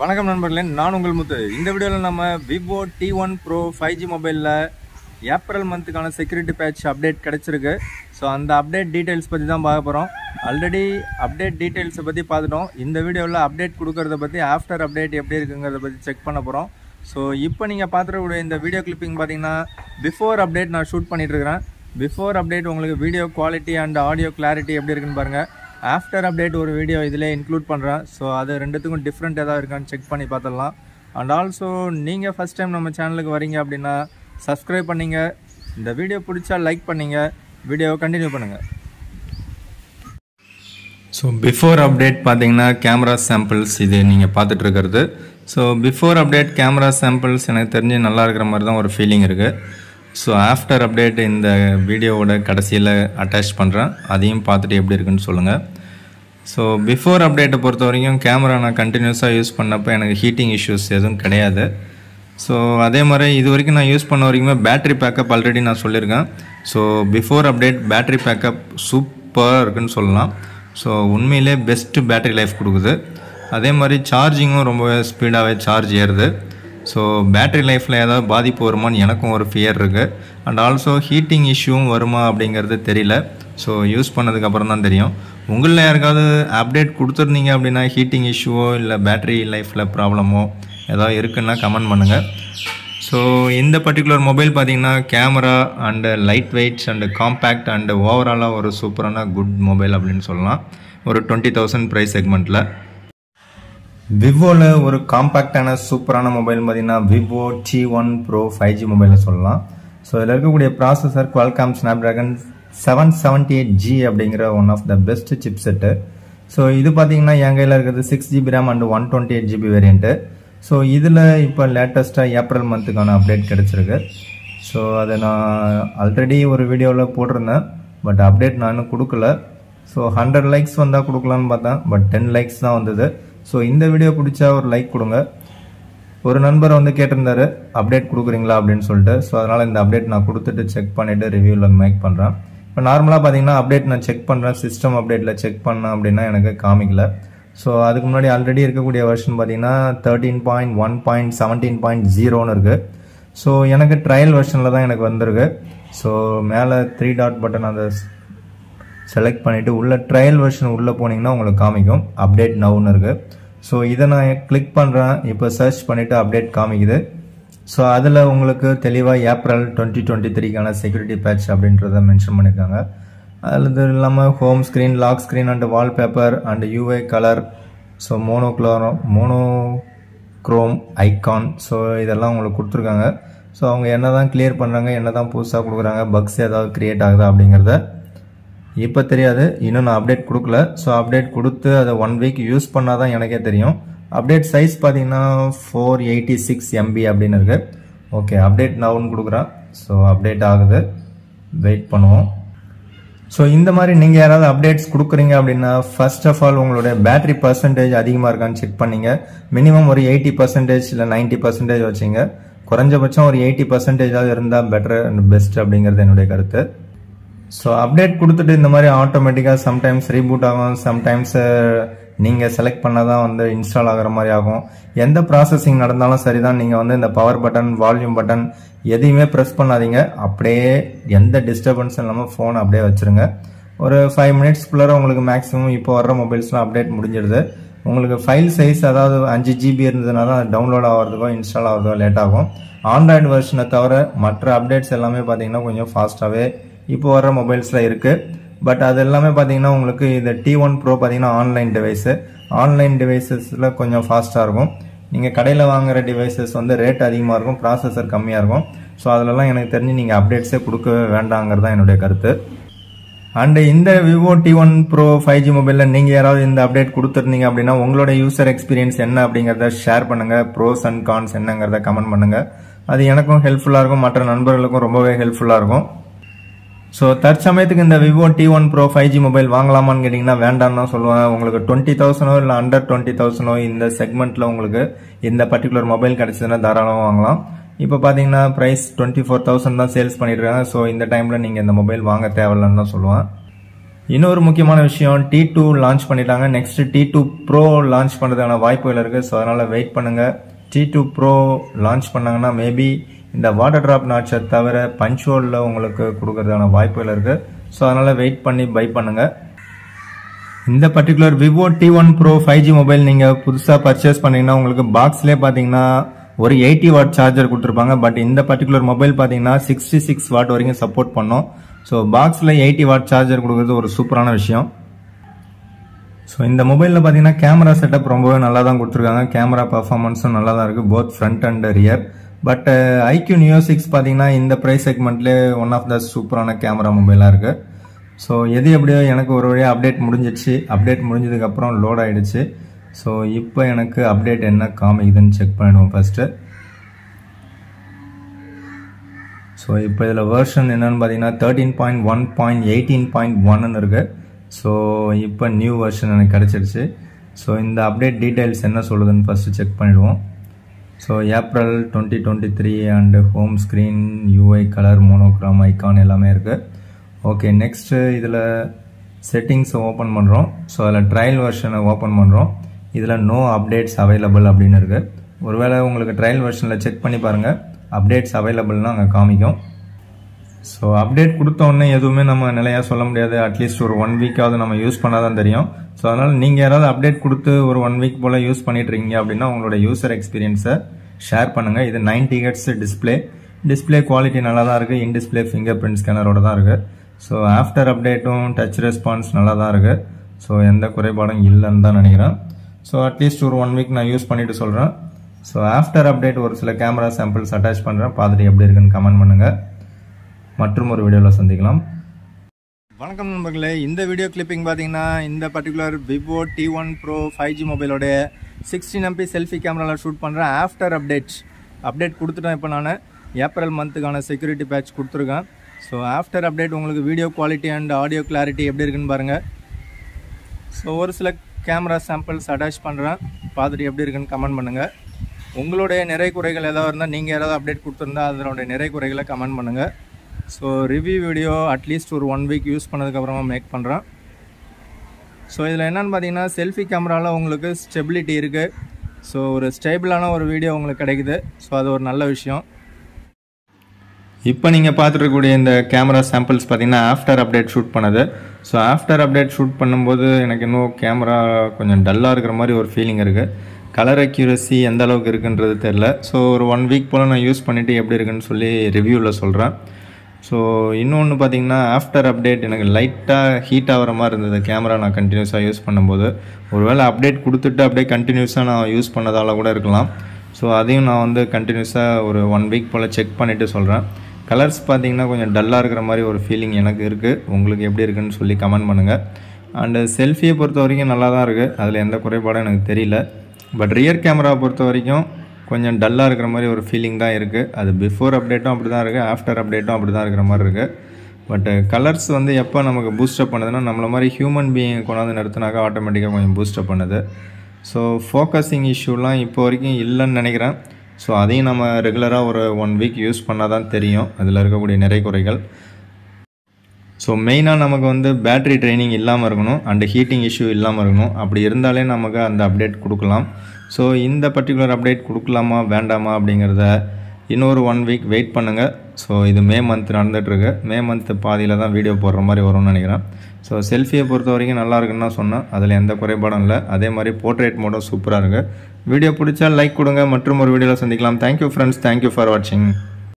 வணக்கம் நண்பர்களே நான் உங்கள் முத்து இந்த வீடியோவில் நம்ம Vivo T one pro five G மொபைலில் ஏப்ரல் மந்த்துக்கான செக்யூரிட்டி பேட்ச் அப்டேட் கிடச்சிருக்கு ஸோ அந்த அப்டேட் டீட்டெயில்ஸ் பற்றி தான் பார்க்க போகிறோம் ஆல்ரெடி அப்டேட் டீட்டெயில்ஸை பற்றி பார்த்துட்டோம் இந்த வீடியோவில் அப்டேட் கொடுக்கறத பற்றி ஆஃப்டர் அப்டேட் எப்படி இருக்குங்கிறத பற்றி செக் பண்ண போகிறோம் ஸோ இப்போ நீங்கள் பார்த்துருக்கூடிய இந்த வீடியோ கிளிப்பிங் பார்த்தீங்கன்னா பிஃபோர் அப்டேட் நான் ஷூட் பண்ணிட்டு இருக்கிறேன் பிஃபோர் அப்டேட் உங்களுக்கு video quality and audio clarity எப்படி இருக்குன்னு பாருங்கள் ஆஃப்டர் அப்டேட் ஒரு வீடியோ இதில் இன்க்ளூட் பண்ணுறேன் ஸோ அது ரெண்டுத்துக்கும் டிஃப்ரெண்ட் ஏதாவது இருக்கான்னு செக் பண்ணி பார்த்துடலாம் அண்ட் ஆல்சோ நீங்கள் ஃபஸ்ட் டைம் நம்ம சேனலுக்கு வரீங்க அப்படின்னா சப்ஸ்கிரைப் பண்ணிங்க இந்த வீடியோ பிடிச்சா லைக் பண்ணிங்க வீடியோவை கண்டினியூ பண்ணுங்கள் ஸோ பிஃபோர் அப்டேட் பார்த்தீங்கன்னா கேமரா சாம்பிள்ஸ் இது நீங்கள் பார்த்துட்டு இருக்கிறது so before update camera samples எனக்கு தெரிஞ்சு நல்லா இருக்கிற மாதிரி தான் ஒரு ஃபீலிங் இருக்குது ஸோ ஆஃப்டர் அப்டேட் இந்த வீடியோவோட கடைசியில் அட்டாச் பண்ணுறேன் அதையும் பார்த்துட்டு எப்படி இருக்குன்னு சொல்லுங்கள் ஸோ பிஃபோர் அப்டேட்டை பொறுத்த வரைக்கும் கேமரா நான் கண்டினியூஸாக யூஸ் பண்ணப்போ எனக்கு ஹீட்டிங் இஷ்யூஸ் எதுவும் கிடையாது ஸோ அதே மாதிரி இது வரைக்கும் நான் யூஸ் பண்ண வரைக்குமே பேட்டரி பேக்கப் ஆல்ரெடி நான் சொல்லியிருக்கேன் so before update battery backup சூப்பராக இருக்குன்னு சொல்லலாம் ஸோ உண்மையிலே பெஸ்ட்டு பேட்டரி லைஃப் கொடுக்குது அதே மாதிரி சார்ஜிங்கும் ரொம்பவே ஸ்பீடாகவே சார்ஜ் ஏறுது ஸோ பேட்டரி லைஃப்பில் ஏதாவது பாதிப்பு வருமான்னு எனக்கும் ஒரு ஃபியர் இருக்குது அண்ட் ஆல்சோ ஹீட்டிங் இஷ்யூவும் வருமா அப்படிங்கிறது தெரியல ஸோ யூஸ் பண்ணதுக்கப்புறம் தான் தெரியும் உங்களில் யாருக்காவது அப்டேட் கொடுத்துருந்தீங்க அப்படின்னா ஹீட்டிங் இஷ்யூவோ இல்லை பேட்டரி லைஃப்பில் ப்ராப்ளமோ ஏதாவது இருக்குன்னா கமெண்ட் பண்ணுங்கள் ஸோ இந்த பர்டிகுலர் மொபைல் பார்த்தீங்கன்னா camera and light weights and compact and ஓவராலாக ஒரு சூப்பரான குட் மொபைல் அப்படின்னு சொல்லலாம் ஒரு டுவெண்ட்டி தௌசண்ட் ப்ரைஸ் செக்மெண்ட்டில் விவோவில் ஒரு காம்பேக்டான சூப்பரான மொபைல் பார்த்தீங்கன்னா Vivo T one pro five G மொபைலில் சொல்லலாம் ஸோ இதில் இருக்கக்கூடிய processor Qualcomm Snapdragon seven seventy eight G அப்படிங்கிற one of the best chip set so இது பார்த்தீங்கன்னா என் கையில் இருக்கிறது six GB RAM and one twenty eight GB variant so இதில் இப்போ லேட்டஸ்ட்டாக ஏப்ரல் மந்த்துக்கான அப்டேட் கிடச்சிருக்கு ஸோ அதை நான் ஆல்ரெடி ஒரு வீடியோவில் போட்டிருந்தேன் பட் அப்டேட் நான் இன்னும் கொடுக்கல ஸோ ஹண்ட்ரட் லைக்ஸ் வந்தால் கொடுக்கலான்னு பார்த்தேன் பட் டென் லைக்ஸ் தான் வந்தது ஸோ இந்த வீடியோ பிடிச்சா ஒரு லைக் கொடுங்க ஒரு நண்பர் வந்து கேட்டிருந்தாரு அப்டேட் கொடுக்குறீங்களா அப்படின்னு சொல்லிட்டு ஸோ அதனால் இந்த அப்டேட் நான் கொடுத்துட்டு செக் பண்ணிவிட்டு ரிவ்யூவில் மேக் பண்ணுறேன் இப்போ நார்மலாக பார்த்தீங்கன்னா அப்டேட் நான் செக் பண்ணுறேன் சிஸ்டம் அப்டேட்டில் செக் பண்ணேன் அப்படின்னா எனக்கு காமிக்கல ஸோ அதுக்கு முன்னாடி ஆல்ரெடி இருக்கக்கூடிய வெர்ஷன் பார்த்தீங்கன்னா thirteen point one point seventeen point ஜீரோன்னு இருக்குது ஸோ எனக்கு ட்ரையல் வெர்ஷனில் தான் எனக்கு வந்திருக்கு ஸோ மேலே த்ரீ டாட் பட்டன் அதை செலக்ட் பண்ணிவிட்டு உள்ள ட்ரையல் வெர்ஷன் உள்ளே போனீங்கன்னா உங்களுக்கு காமிக்கும் அப்டேட் நவுன்னு இருக்குது ஸோ இதை நான் கிளிக் பண்ணுறேன் இப்போ சர்ச் பண்ணிவிட்டு அப்டேட் காமிக்குது ஸோ அதில் உங்களுக்கு தெளிவாக ஏப்ரல் டுவெண்ட்டி டுவெண்ட்டி த்ரீக்கான செக்யூரிட்டி பேட்ச் அப்படின்றத மென்ஷன் பண்ணியிருக்காங்க அது இல்லாமல் home screen lock screen and wallpaper and UI colour so monochloro monochrome icon so இதெல்லாம் உங்களுக்கு கொடுத்துருக்காங்க ஸோ அவங்க என்ன தான் கிளியர் பண்ணுறாங்க என்ன தான் புதுசாக கொடுக்குறாங்க பக்ஸ் ஏதாவது க்ரியேட் ஆகுதா அப்படிங்கிறத இப்போ தெரியாது இன்னும் நான் அப்டேட் கொடுக்கல ஸோ அப்டேட் கொடுத்து அதை ஒன் வீக் யூஸ் பண்ணால் தான் எனக்கே தெரியும் அப்டேட் சைஸ் பார்த்தீங்கன்னா ஃபோர் எயிட்டி சிக்ஸ் எம்பி அப்படின்னு இருக்கு ஓகே அப்டேட் நவுன்னு கொடுக்குறேன் ஸோ அப்டேட் ஆகுது வெயிட் பண்ணுவோம் ஸோ இந்த மாதிரி நீங்கள் யாராவது அப்டேட்ஸ் கொடுக்குறீங்க அப்படின்னா ஃபர்ஸ்ட் ஆஃப் ஆல் உங்களுடைய பேட்டரி பர்சன்டேஜ் அதிகமாக இருக்கான்னு செக் பண்ணீங்க மினிமம் ஒரு எயிட்டி பர்சன்டேஜ் இல்லை நைன்ட்டி பர்சன்டேஜ் வச்சிங்க குறைஞ்சபட்சம் ஒரு எயிட்டி பர்சன்டேஜாவது இருந்தால் பெட்டர் அண்ட் பெஸ்ட் அப்படிங்கிறது என்னுடைய கருத்து ஸோ அப்டேட் கொடுத்துட்டு இந்த மாதிரி ஆட்டோமேட்டிக்காக சம்டைம்ஸ் ரீபூட் ஆகும் சம்டைம்ஸ் நீங்கள் செலக்ட் பண்ணால் தான் வந்து இன்ஸ்டால் ஆகிற மாதிரி ஆகும் எந்த ப்ராசஸிங் நடந்தாலும் சரி தான் நீங்கள் வந்து இந்த பவர் பட்டன் வால்யூம் பட்டன் எதையுமே ப்ரெஸ் பண்ணாதீங்க அப்படியே எந்த டிஸ்டர்பன்ஸும் இல்லாமல் ஃபோன் அப்படியே வச்சுருங்க ஒரு ஃபைவ் மினிட்ஸ்க்குள்ளார உங்களுக்கு மேக்ஸிமம் இப்போ வர்ற மொபைல்ஸ்லாம் அப்டேட் முடிஞ்சிடுது உங்களுக்கு ஃபைல் சைஸ் அதாவது அஞ்சு ஜிபி இருந்ததுனால டவுன்லோட் ஆகிறதுக்கோ இன்ஸ்டால் ஆகிறதுக்கோ லேட் ஆகும் ஆண்ட்ராய்டு வெர்ஷனை தவிர மற்ற அப்டேட்ஸ் எல்லாமே பார்த்தீங்கன்னா கொஞ்சம் ஃபாஸ்ட்டாகவே இப்போ வர்ற மொபைல்ஸில் இருக்குது பட் அது எல்லாமே பார்த்தீங்கன்னா உங்களுக்கு இந்த டி ஒன் ப்ரோ பார்த்தீங்கன்னா ஆன்லைன் டிவைஸு ஆன்லைன் டிவைசஸில் கொஞ்சம் ஃபாஸ்ட்டாக இருக்கும் நீங்கள் கடையில் வாங்குற டிவைசஸ் வந்து ரேட் அதிகமாக இருக்கும் ப்ராசஸர் கம்மியாக இருக்கும் ஸோ அதிலலாம் எனக்கு தெரிஞ்சு நீங்கள் அப்டேட்ஸே கொடுக்கவே வேண்டாங்கிறது தான் என்னுடைய கருத்து அண்டு இந்த Vivo T one pro five G மொபைலில் நீங்கள் யாராவது இந்த அப்டேட் கொடுத்துருந்தீங்க அப்படின்னா உங்களோட யூசர் எக்ஸ்பீரியன்ஸ் என்ன அப்படிங்கிறத ஷேர் பண்ணுங்கள் ப்ரோஸ் அண்ட் கான்ஸ் என்னங்கிறத கமெண்ட் பண்ணுங்கள் அது எனக்கும் ஹெல்ப்ஃபுல்லாக இருக்கும் மற்ற நண்பர்களுக்கும் ரொம்பவே ஹெல்ப்ஃபுல்லாக இருக்கும் ஸோ தற்சமயத்துக்கு இந்த Vivo T one pro five G mobile வாங்கலாமான்னு கேட்டிங்கன்னா வேண்டாம்னு தான் சொல்லுவேன் உங்களுக்கு டுவெண்ட்டி தௌசண்டோ இல்லை அண்டர் டுவெண்ட்டி தௌசண்டோ இந்த செக்மெண்ட்டில் உங்களுக்கு இந்த பர்டிகுலர் மொபைல் கிடச்சதுன்னா தாராளமாக வாங்கலாம் இப்போ பார்த்தீங்கன்னா ப்ரைஸ் டுவெண்ட்டி ஃபோர் தௌசண்ட் தான் சேல்ஸ் பண்ணியிருக்காங்க ஸோ இந்த டைமில் நீங்கள் இந்த மொபைல் வாங்க தேவையில்லைன்னு தான் சொல்லுவேன் இன்னொரு முக்கியமான விஷயம் டி டூ லான்ச் பண்ணிட்டாங்க next T two pro launch பண்ணுறதுக்கான வாய்ப்புகள் இருக்குது ஸோ அதனால் வெயிட் பண்ணுங்கள் டி டூ ப்ரோ லான்ச் பண்ணாங்கன்னா மேபி இந்த வாட்டர் ட்ராப் நாட்சை தவிர பஞ்சுவலில் உங்களுக்கு கொடுக்கறதுக்கான வாய்ப்புகள் இருக்குது ஸோ அதனால் வெயிட் பண்ணி பை பண்ணுங்கள் இந்த particular Vivo T one pro five G mobile நீங்கள் புதுசாக பர்ச்சேஸ் பண்ணீங்கன்னா உங்களுக்கு பாக்ஸ்லேயே பார்த்தீங்கன்னா ஒரு எயிட்டி வாட் சார்ஜர் கொடுத்துருப்பாங்க பட் இந்த பர்டிகுலர் மொபைல் பார்த்தீங்கன்னா சிக்ஸ்டி சிக்ஸ் வாட் வரைக்கும் சப்போர்ட் பண்ணும் ஸோ பாக்ஸில் எயிட்டி வாட் சார்ஜர் கொடுக்குறது ஒரு சூப்பரான விஷயம் ஸோ இந்த மொபைலில் பார்த்தீங்கன்னா கேமரா செட்டப் ரொம்பவே நல்லா தான் கொடுத்துருக்காங்க கேமரா பர்ஃபார்மன்ஸும் நல்லா தான் இருக்குது both front and rear but iQOO Neo six பார்த்தீங்கன்னா இந்த ப்ரைஸ் செக்மெண்ட்லேயே ஒன் ஆஃப் த சூப்பரான கேமரா மொபைலாக இருக்குது ஸோ எது எப்படியோ எனக்கு ஒரு வழியாக அப்டேட் முடிஞ்சிச்சு அப்டேட் முடிஞ்சதுக்கப்புறம் லோட் ஆகிடுச்சு ஸோ இப்போ எனக்கு அப்டேட் என்ன காமிக்குதுன்னு செக் பண்ணிடுவோம் ஃபஸ்ட்டு ஸோ இப்போ இதில் வேர்ஷன் என்னன்னு பார்த்தீங்கன்னா thirteen point one point eighteen point ஒன்னு இருக்குது ஸோ இப்போ நியூ வெர்ஷன் எனக்கு கிடச்சிருச்சு ஸோ இந்த அப்டேட் டீட்டெயில்ஸ் என்ன சொல்லுதுன்னு ஃபஸ்ட்டு செக் பண்ணிடுவோம் so April twenty twenty three and home screen UI colour monogram icon எல்லாமே இருக்குது ஓகே நெக்ஸ்ட்டு இதில் செட்டிங்ஸை ஓப்பன் பண்ணுறோம் ஸோ அதில் ட்ரையல் வெர்ஷனை ஓப்பன் பண்ணுறோம் இதில் நோ அப்டேட்ஸ் அவைலபிள் அப்படின்னு இருக்குது ஒருவேளை உங்களுக்கு ட்ரையல் வெர்ஷனில் செக் பண்ணி பாருங்கள் அப்டேட்ஸ் அவைலபிள்னு அங்கே காமிக்கும் ஸோ அப்டேட் கொடுத்தோடனே எதுவுமே நம்ம நிலையாக சொல்ல முடியாது அட்லீஸ்ட் ஒரு ஒன் வீக்காவது நம்ம யூஸ் பண்ணாதான் தெரியும் ஸோ அதனால் நீங்கள் யாராவது அப்டேட் கொடுத்து ஒரு ஒன் வீக் போல் யூஸ் பண்ணிட்டு இருக்கீங்க அப்படின்னா உங்களோட யூசர் எக்ஸ்பீரியன்ஸை ஷேர் பண்ணுங்கள் இது ninety hertz display display quality நல்லா தான் இருக்குது இன் டிஸ்பிளே ஃபிங்கர் பிரிண்ட் ஸ்கேனரோட தான் இருக்குது ஸோ ஆஃப்டர் அப்டேட்டும் டச் ரெஸ்பான்ஸ் நல்லா தான் இருக்குது ஸோ எந்த குறைபாடும் இல்லைன்னு தான் நினைக்கிறேன் ஸோ அட்லீஸ்ட் ஒரு ஒன் வீக் நான் யூஸ் பண்ணிட்டு சொல்கிறேன் ஸோ ஆஃப்டர் அப்டேட் ஒரு சில கேமரா சாம்பிள்ஸ் அட்டாச் பண்ணுறேன் பார்த்துட்டு எப்படி இருக்குன்னு கமெண்ட் பண்ணுங்கள் மற்றும் ஒரு வீடியோவில் சந்திக்கலாம் வணக்கம் நண்பர்களே இந்த வீடியோ கிளிப்பிங் பார்த்தீங்கன்னா இந்த particular Vivo T one pro five G மொபைலோடைய சிக்ஸ்டீன் எம்பி செல்ஃபி கேமராவில் ஷூட் பண்ணுறேன் ஆஃப்டர் அப்டேட் அப்டேட் கொடுத்துட்டேன் இப்போ நான் ஏப்ரல் மந்த்துக்கான செக்யூரிட்டி பேட்ச் கொடுத்துருக்கேன் ஸோ ஆஃப்டர் அப்டேட் உங்களுக்கு video quality and audio clarity எப்படி இருக்குன்னு பாருங்கள் ஸோ ஒரு சில கேமரா சாம்பிள்ஸ் அட்டாச் பண்ணுறேன் பார்த்துட்டு எப்படி இருக்குன்னு கமெண்ட் பண்ணுங்கள் உங்களுடைய நிறை குறைகள் ஏதாவது இருந்தால் நீங்கள் யாராவது அப்டேட் கொடுத்துருந்தா அதனுடைய நிறை குறைகளை கமெண்ட் பண்ணுங்கள் ஸோ ரிவ்யூ வீடியோ அட்லீஸ்ட் ஒரு ஒன் வீக் யூஸ் பண்ணதுக்கப்புறமா மேக் பண்ணுறேன் ஸோ இதில் என்னென்னு பார்த்தீங்கன்னா செல்ஃபி கேமராவில் உங்களுக்கு ஸ்டெபிலிட்டி இருக்குது ஸோ ஒரு ஸ்டேபிளான ஒரு வீடியோ உங்களுக்கு கிடைக்குது ஸோ அது ஒரு நல்ல விஷயம் இப்போ நீங்கள் பார்த்துருக்கக்கூடிய இந்த கேமரா சாம்பிள்ஸ் பார்த்தீங்கன்னா ஆஃப்டர் அப்டேட் ஷூட் பண்ணது ஸோ ஆஃப்டர் அப்டேட் ஷூட் பண்ணும்போது எனக்கு இன்னும் கேமரா கொஞ்சம் டல்லாக இருக்கிற மாதிரி ஒரு ஃபீலிங் இருக்குது கலர் அக்யூரசி எந்த அளவுக்கு இருக்குன்றது தெரில ஸோ ஒரு ஒன் வீக் போல் நான் யூஸ் பண்ணிவிட்டு எப்படி இருக்குன்னு சொல்லி ரிவ்யூவில் சொல்கிறேன் ஸோ இன்னொன்று பார்த்தீங்கன்னா ஆஃப்டர் அப்டேட் எனக்கு லைட்டாக ஹீட் ஆகிற மாதிரி இருந்தது கேமரா நான் கண்டினியூஸாக யூஸ் பண்ணும்போது ஒருவேளை அப்டேட் கொடுத்துட்டு அப்படியே கண்டினியூஸாக நான் யூஸ் பண்ணதால் கூட இருக்கலாம் ஸோ அதையும் நான் வந்து கண்டினியூஸாக ஒரு ஒன் வீக் போல் செக் பண்ணிவிட்டு சொல்கிறேன் கலர்ஸ் பார்த்தீங்கன்னா கொஞ்சம் டல்லாக இருக்கிற மாதிரி ஒரு ஃபீலிங் எனக்கு இருக்குது உங்களுக்கு எப்படி இருக்குன்னு சொல்லி கமெண்ட் பண்ணுங்கள் அண்டு செல்ஃபியை பொறுத்த வரைக்கும் நல்லா தான் இருக்குது அதில் எந்த குறைபாடும் எனக்கு தெரியல பட் ரியர் கேமராவை பொறுத்த வரைக்கும் கொஞ்சம் டல்லாக இருக்கிற மாதிரி ஒரு ஃபீலிங் தான் இருக்குது அது பிஃபோர் அப்டேட்டும் அப்படி தான் இருக்குது ஆஃப்டர் அப்டேட்டும் அப்படி தான் இருக்கிற மாதிரி இருக்குது பட் கலர்ஸ் வந்து எப்போ நமக்கு பூஸ்டப் பண்ணுதுன்னா நம்மள மாதிரி ஹியூமன் பீயிங் கொண்டாந்து நிறுத்தினாக்கா ஆட்டோமேட்டிக்காக கொஞ்சம் பூஸ்டப் பண்ணுது ஸோ ஃபோக்கஸிங் இஷ்யூலாம் இப்போ வரைக்கும் இல்லைன்னு நினைக்கிறேன் ஸோ அதையும் நம்ம ரெகுலராக ஒரு ஒன் வீக் யூஸ் பண்ணால் தான் தெரியும் அதில் இருக்கக்கூடிய நிறை குறைகள் ஸோ மெயினாக நமக்கு வந்து பேட்ரி ட்ரைனிங் இல்லாமல் இருக்கணும் அண்டு ஹீட்டிங் இஷ்யூ இல்லாமல் இருக்கணும் அப்படி இருந்தாலே நமக்கு அந்த அப்டேட் கொடுக்கலாம் ஸோ இந்த பர்டிகுலர் அப்டேட் கொடுக்கலாமா வேண்டாமா அப்படிங்கிறத இன்னொரு ஒன் வீக் வெயிட் பண்ணுங்கள் ஸோ இது மே மந்த் நடந்துகிட்ருக்கு மே மந்த் பாதியில் தான் வீடியோ போடுற மாதிரி வரும்னு நினைக்கிறேன் ஸோ செல்ஃபியை பொறுத்த வரைக்கும் நல்லா இருக்குன்னு தான் சொன்னேன் அதில் எந்த குறைபாடும் இல்லை அதே மாதிரி போர்ட்ரேட் மோடும் சூப்பராக இருக்குது வீடியோ பிடிச்சா லைக் கொடுங்க மற்றும் ஒரு வீடியோவில் சந்திக்கலாம் தேங்க்யூ ஃப்ரெண்ட்ஸ் தேங்க்யூ ஃபார் வாட்சிங்